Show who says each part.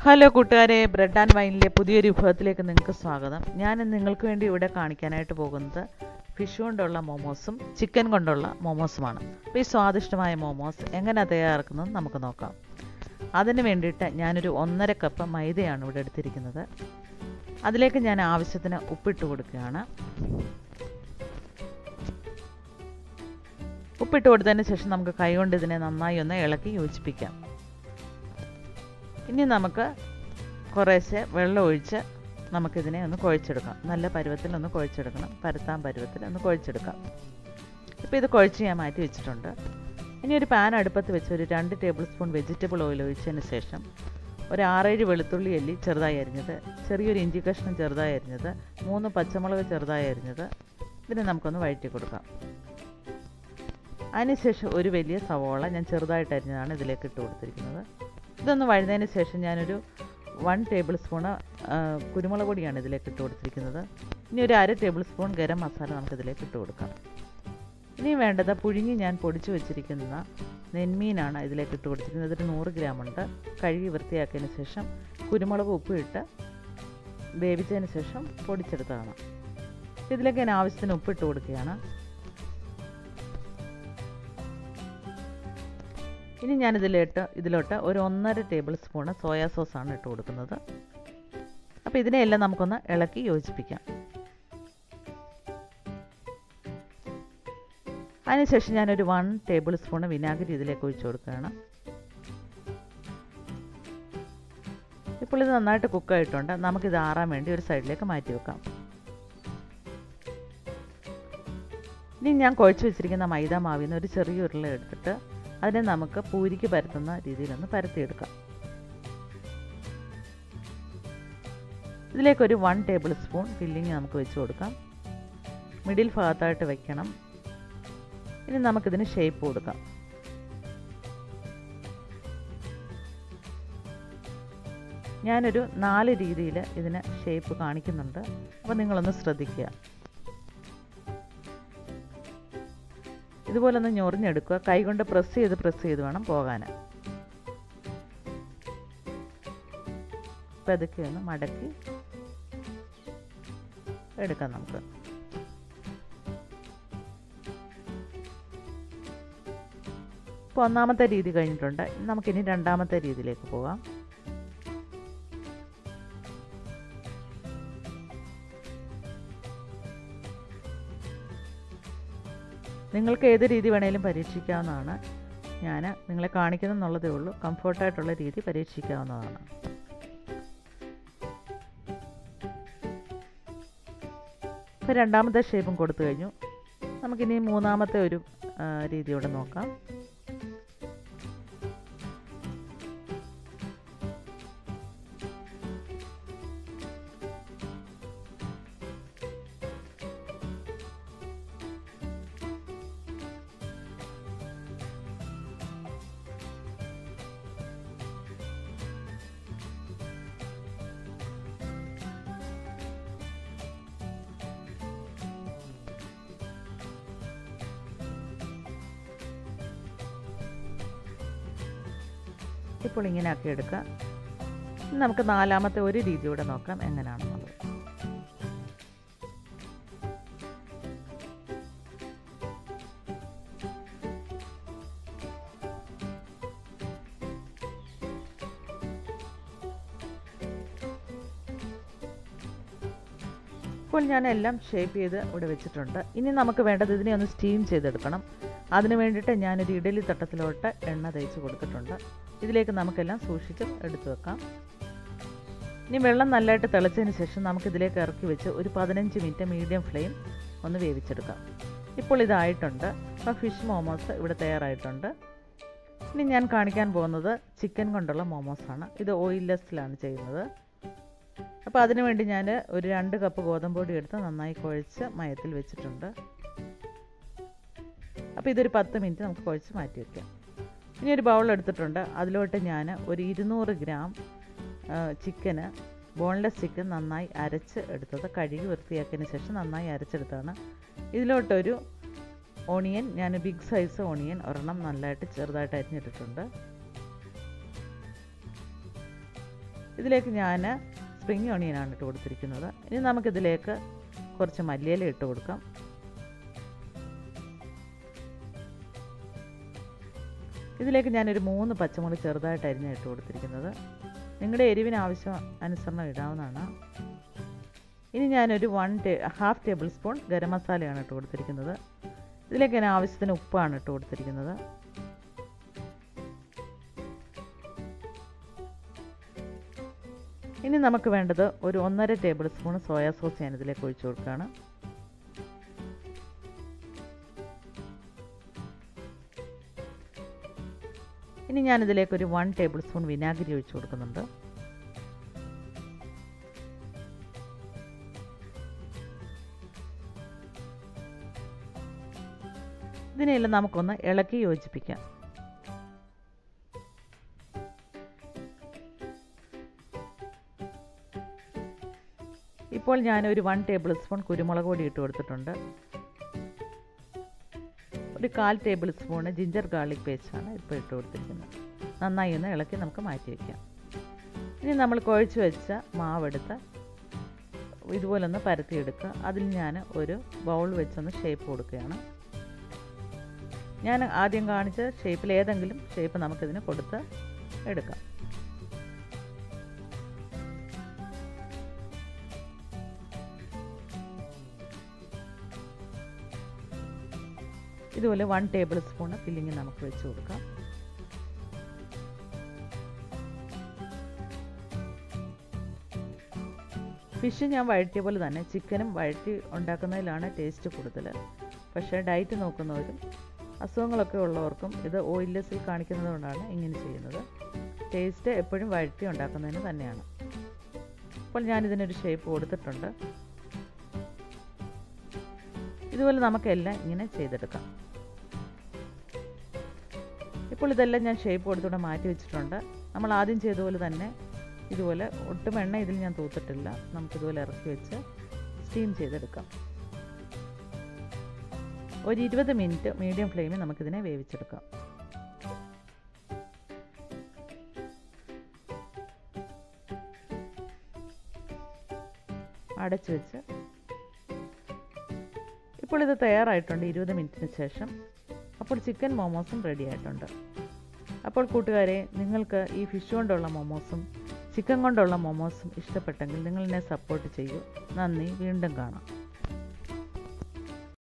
Speaker 1: hello കൂട്ടുകാരെ bread and വൈനിലെ പുതിയൊരു വിഭവത്തിലേക്ക് നിങ്ങൾക്ക് സ്വാഗതം ഞാൻ ഇന്ന് നിങ്ങൾക്ക് വേണ്ടി ഇവിടെ കാണിക്കാനായിട്ട് പോകുന്നത് ഫിഷ് കൊണ്ടുള്ള മോമോസും ചിക്കൻ കൊണ്ടുള്ള മോമോസുമാണ് അപ്പോൾ ഈ സ്വാദിഷ്ടമായ മോമോസ് എങ്ങനെ തയ്യാറാക്കുന്നത് നമുക്ക് നോക്കാം അതിന് വേണ്ടിയിട്ട് ഞാനൊരു ഒന്നര കപ്പ് മൈദയാണ് ഇവിടെ എടുത്തിരിക്കുന്നത് അതിലേക്ക് ഞാൻ ആവശ്യത്തിന് ഉപ്പിട്ട് കൊടുക്കുകയാണ് ഉപ്പിട്ട് കൊടുത്തതിന് ശേഷം നമുക്ക് കൈകൊണ്ട് ഇതിനെ നന്നായി ഒന്ന് ഇളക്കി യോജിപ്പിക്കാം ഇനി നമുക്ക് കുറേശ്ശെ വെള്ളം ഒഴിച്ച് നമുക്കിതിനെ ഒന്ന് കുഴച്ചെടുക്കാം നല്ല പരുവത്തിൽ ഒന്ന് കുഴച്ചെടുക്കണം പരത്താൻ പരുവത്തിൽ ഒന്ന് കുഴച്ചെടുക്കാം ഇപ്പോൾ ഇത് കുഴച്ച് ഞാൻ മാറ്റി വെച്ചിട്ടുണ്ട് ഇനി ഒരു പാൻ അടുപ്പത്ത് വെച്ച് ഒരു രണ്ട് ടേബിൾ സ്പൂൺ വെജിറ്റബിൾ ഓയിൽ ഒഴിച്ചതിന് ശേഷം ഒരു ആറേഴ് വെളുത്തുള്ളി അല്ലി ചെറുതായി അരിഞ്ഞത് ചെറിയൊരു ഇഞ്ചി കഷ്ണം ചെറുതായി അരിഞ്ഞത് മൂന്ന് പച്ചമുളക് ചെറുതായി അരിഞ്ഞത് ഇതിനെ നമുക്കൊന്ന് വഴറ്റി കൊടുക്കാം അതിനുശേഷം ഒരു വലിയ സവോള ഞാൻ ചെറുതായിട്ട് അരിഞ്ഞതാണ് ഇതിലേക്ക് ഇട്ട് കൊടുത്തിരിക്കുന്നത് ഇതൊന്ന് വഴുന്നതിന് ശേഷം ഞാനൊരു വൺ ടേബിൾ സ്പൂണ് കുരുമുളക് പൊടിയാണ് ഇതിലേക്ക് ഇട്ട് കൊടുത്തിരിക്കുന്നത് ഇനി ഒരു അര ടേബിൾ സ്പൂൺ ഗരം മസാല നമുക്ക് ഇതിലേക്ക് ഇട്ട് കൊടുക്കാം ഇനി വേണ്ടത് പുഴുങ്ങി ഞാൻ പൊടിച്ചു വെച്ചിരിക്കുന്ന നെന്മീനാണ് ഇതിലേക്ക് ഇട്ട് കൊടുത്തിരിക്കുന്നത് ഇതൊരു നൂറ് ഗ്രാം ഉണ്ട് കഴുകി വൃത്തിയാക്കിയതിന് ശേഷം കുരുമുളക് ഉപ്പ് ഇട്ട് വേവിച്ചതിന് ശേഷം പൊടിച്ചെടുത്തതാണ് ഇതിലേക്ക് ഞാൻ ആവശ്യത്തിന് ഉപ്പിട്ട് കൊടുക്കുകയാണ് ഇനി ഞാൻ ഇതിലിട്ട് ഇതിലോട്ട് ഒരു ഒന്നര ടേബിൾ സ്പൂണ് സോയാ സോസാണ് ഇട്ട് കൊടുക്കുന്നത് അപ്പോൾ ഇതിനെയെല്ലാം നമുക്കൊന്ന് ഇളക്കി യോജിപ്പിക്കാം അതിനുശേഷം ഞാനൊരു വൺ ടേബിൾ സ്പൂണ് വിനാഗിരി ഇതിലേക്ക് ഒഴിച്ചു കൊടുക്കുകയാണ് ഇപ്പോൾ ഇത് നന്നായിട്ട് കുക്കായിട്ടുണ്ട് നമുക്കിത് ആറാൻ വേണ്ടി ഒരു സൈഡിലേക്ക് മാറ്റി വെക്കാം ഇനി ഞാൻ കുഴച്ച് വെച്ചിരിക്കുന്ന മൈദ മാവിൽ നിന്ന് ഒരു ചെറിയ ഉരുള എടുത്തിട്ട് അതിനെ നമുക്ക് പൂരിക്ക് പരത്തുന്ന രീതിയിലൊന്ന് പരത്തിയെടുക്കാം ഇതിലേക്കൊരു വൺ ടേബിൾ സ്പൂൺ ഫില്ലിങ് നമുക്ക് വെച്ച് കൊടുക്കാം മിഡിൽ ഭാഗത്തായിട്ട് വെക്കണം ഇനി നമുക്കിതിന് ഷേപ്പ് കൊടുക്കാം ഞാനൊരു നാല് രീതിയിൽ ഇതിന് ഷേപ്പ് കാണിക്കുന്നുണ്ട് അപ്പോൾ നിങ്ങളൊന്ന് ശ്രദ്ധിക്കുക ഇതുപോലെ ഒന്ന് ഞൊറിഞ്ഞെടുക്കുക കൈകൊണ്ട് പ്രസ് ചെയ്ത് പ്രസ് ചെയ്ത് വേണം പോകാൻ പതുക്കെ ഒന്ന് മടക്കി എടുക്കാം നമുക്ക് ഇപ്പോൾ ഒന്നാമത്തെ രീതി കഴിഞ്ഞിട്ടുണ്ട് നമുക്കിനി രണ്ടാമത്തെ രീതിയിലേക്ക് പോകാം നിങ്ങൾക്ക് ഏത് രീതി വേണേലും പരീക്ഷിക്കാവുന്നതാണ് ഞാൻ നിങ്ങളെ കാണിക്കുന്നെന്നുള്ളതേ ഉള്ളൂ കംഫർട്ടായിട്ടുള്ള രീതി പരീക്ഷിക്കാവുന്നതാണ് ഇപ്പോൾ രണ്ടാമത്തെ ഷേപ്പും കൊടുത്തു കഴിഞ്ഞു നമുക്കിനി മൂന്നാമത്തെ ഒരു രീതിയോടെ നോക്കാം ഇപ്പോൾ ഇങ്ങനെ ആക്കി എടുക്കുക നമുക്ക് നാലാമത്തെ ഒരു രീതിയൂടെ നോക്കാം എങ്ങനെയാണെന്നുള്ളത് ഇപ്പോൾ ഞാൻ എല്ലാം ഷേപ്പ് ചെയ്ത് ഇവിടെ വെച്ചിട്ടുണ്ട് ഇനി നമുക്ക് വേണ്ടത് ഇതിനെ ഒന്ന് സ്റ്റീം ചെയ്തെടുക്കണം അതിന് വേണ്ടിയിട്ട് ഞാനൊരു ഇഡലി തട്ടത്തിലോട്ട് എണ്ണ തേച്ച് കൊടുത്തിട്ടുണ്ട് ഇതിലേക്ക് നമുക്കെല്ലാം സൂക്ഷിച്ച് എടുത്തു വെക്കാം ഇനി വെള്ളം നല്ലതായിട്ട് തിളച്ചതിന് ശേഷം നമുക്കിതിലേക്ക് ഇറക്കി വെച്ച് ഒരു പതിനഞ്ച് മിനിറ്റ് മീഡിയം ഫ്ലെയിം ഒന്ന് വേവിച്ചെടുക്കാം ഇപ്പോൾ ഇതായിട്ടുണ്ട് അപ്പോൾ ഫിഷ് മോമോസ് ഇവിടെ തയ്യാറായിട്ടുണ്ട് ഇനി ഞാൻ കാണിക്കാൻ പോകുന്നത് ചിക്കൻ കൊണ്ടുള്ള മോമോസാണ് ഇത് ഓയിൽലെസ്സിലാണ് ചെയ്യുന്നത് അപ്പോൾ അതിനുവേണ്ടി ഞാൻ ഒരു രണ്ട് കപ്പ് ഗോതമ്പ് പൊടി എടുത്ത് നന്നായി കുഴച്ച് മയത്തിൽ വെച്ചിട്ടുണ്ട് അപ്പോൾ ഇതൊരു പത്ത് മിനിറ്റ് നമുക്ക് കുഴച്ച് മാറ്റി വയ്ക്കാം ഇനി ഒരു ബൗൾ എടുത്തിട്ടുണ്ട് അതിലോട്ട് ഞാൻ ഒരു ഇരുന്നൂറ് ഗ്രാം ചിക്കന് ബോൺലെസ് ചിക്കൻ നന്നായി അരച്ച് എടുത്തത് കഴുകി വൃത്തിയാക്കിയതിന് ശേഷം നന്നായി അരച്ചെടുത്താണ് ഇതിലോട്ടൊരു ഓണിയൻ ഞാൻ ബിഗ് സൈസ് ഓണിയൻ ഒരെണ്ണം നല്ലതായിട്ട് ചെറുതായിട്ട് അരിഞ്ഞിട്ടിട്ടുണ്ട് ഇതിലേക്ക് ഞാൻ സ്പ്രിങ് ഓണിയനാണ് ഇട്ട് കൊടുത്തിരിക്കുന്നത് ഇനി നമുക്കിതിലേക്ക് കുറച്ച് മല്ലിയില ഇട്ട് കൊടുക്കാം ഇതിലേക്ക് ഞാനൊരു മൂന്ന് പച്ചമുളക് ചെറുതായിട്ട് അരിഞ്ഞ് ഇട്ട് കൊടുത്തിരിക്കുന്നത് നിങ്ങളുടെ എരിവിന് ആവശ്യം അനുസരണം ഇടാവുന്നതാണ് ഇനി ഞാനൊരു വൺ ടേ ഹാഫ് ടേബിൾ സ്പൂൺ ഗരം മസാലയാണ് ഇട്ട് കൊടുത്തിരിക്കുന്നത് ഇതിലേക്ക് ഞാൻ ആവശ്യത്തിന് ഉപ്പാണ് ഇട്ട് കൊടുത്തിരിക്കുന്നത് ഇനി നമുക്ക് വേണ്ടത് ഒരു ഒന്നര ടേബിൾ സ്പൂൺ സോയാ സോസ് ഞാൻ ഇതിലേക്ക് ഒഴിച്ചു കൊടുക്കുകയാണ് ഇനി ഞാനിതിലേക്ക് ഒരു വൺ ടേബിൾ സ്പൂൺ വിനാഗിരി ഒഴിച്ചു കൊടുക്കുന്നുണ്ട് ഇതിനെല്ലാം നമുക്കൊന്ന് ഇളക്കി യോജിപ്പിക്കാം ഇപ്പോൾ ഞാൻ ഒരു വൺ ടേബിൾ സ്പൂൺ കുരുമുളക് പൊടി ഇട്ട് കൊടുത്തിട്ടുണ്ട് ഒരു കാൽ ടേബിൾ സ്പൂൺ ജിഞ്ചർ ഗാർലിക് പേസ്റ്റാണ് ഇപ്പോൾ ഇട്ട് കൊടുത്തിരിക്കുന്നത് നന്നായി ഒന്ന് ഇളക്കി നമുക്ക് മാറ്റി വയ്ക്കാം ഇനി നമ്മൾ കുഴച്ച് വെച്ച മാവെടുത്ത് ഇതുപോലെ ഒന്ന് പരത്തിയെടുക്കുക അതിൽ ഞാൻ ഒരു ബൗൾ വെച്ചൊന്ന് ഷേപ്പ് കൊടുക്കുകയാണ് ഞാൻ ആദ്യം കാണിച്ച ഷേപ്പിൽ ഏതെങ്കിലും ഷേപ്പ് നമുക്കിതിന് കൊടുത്ത് എടുക്കാം ഇതുപോലെ വൺ ടേബിൾ സ്പൂൺ ഫില്ലിങ് നമുക്ക് വെച്ച് കൊടുക്കാം ഫിഷ് ഞാൻ വഴറ്റിയ പോലെ തന്നെ ചിക്കനും വഴറ്റി ഉണ്ടാക്കുന്നതിലാണ് ടേസ്റ്റ് കൂടുതൽ പക്ഷേ ഡയറ്റ് നോക്കുന്നവരും അസുഖങ്ങളൊക്കെ ഉള്ളവർക്കും ഇത് ഓയിൽലെസ്സിൽ കാണിക്കുന്നത് കൊണ്ടാണ് ഇങ്ങനെ ചെയ്യുന്നത് ടേസ്റ്റ് എപ്പോഴും വഴറ്റി ഉണ്ടാക്കുന്നതിന് തന്നെയാണ് അപ്പോൾ ഞാനിതിനൊരു ഷേപ്പ് കൊടുത്തിട്ടുണ്ട് ഇതുപോലെ നമുക്കെല്ലാം ഇങ്ങനെ ചെയ്തെടുക്കാം ഇപ്പോൾ ഇതെല്ലാം ഞാൻ ഷേപ്പ് കൊടുത്തുകൂടെ മാറ്റി വെച്ചിട്ടുണ്ട് നമ്മൾ ആദ്യം ചെയ്ത പോലെ തന്നെ ഇതുപോലെ ഒട്ടും എണ്ണ ഇതിൽ ഞാൻ തൂത്തിട്ടില്ല നമുക്കിതുപോലെ ഇറക്കി വെച്ച് സ്റ്റീം ചെയ്തെടുക്കാം ഒരു ഇരുപത് മിനിറ്റ് മീഡിയം ഫ്ലെയിമിൽ നമുക്കിതിനെ വേവിച്ചെടുക്കാം അടച്ചു വെച്ച് ഇപ്പോൾ ഇത് തയ്യാറായിട്ടുണ്ട് ഇരുപത് മിനിറ്റിന് ശേഷം അപ്പോൾ ചിക്കൻ മോമോസും റെഡി ആയിട്ടുണ്ട് അപ്പോൾ കൂട്ടുകാരെ നിങ്ങൾക്ക് ഈ ഫിഷ് കൊണ്ടുള്ള മോമോസും ചിക്കൻ കൊണ്ടുള്ള മോമോസും ഇഷ്ടപ്പെട്ടെങ്കിൽ നിങ്ങൾ എന്നെ സപ്പോർട്ട് ചെയ്യൂ നന്ദി വീണ്ടും കാണാം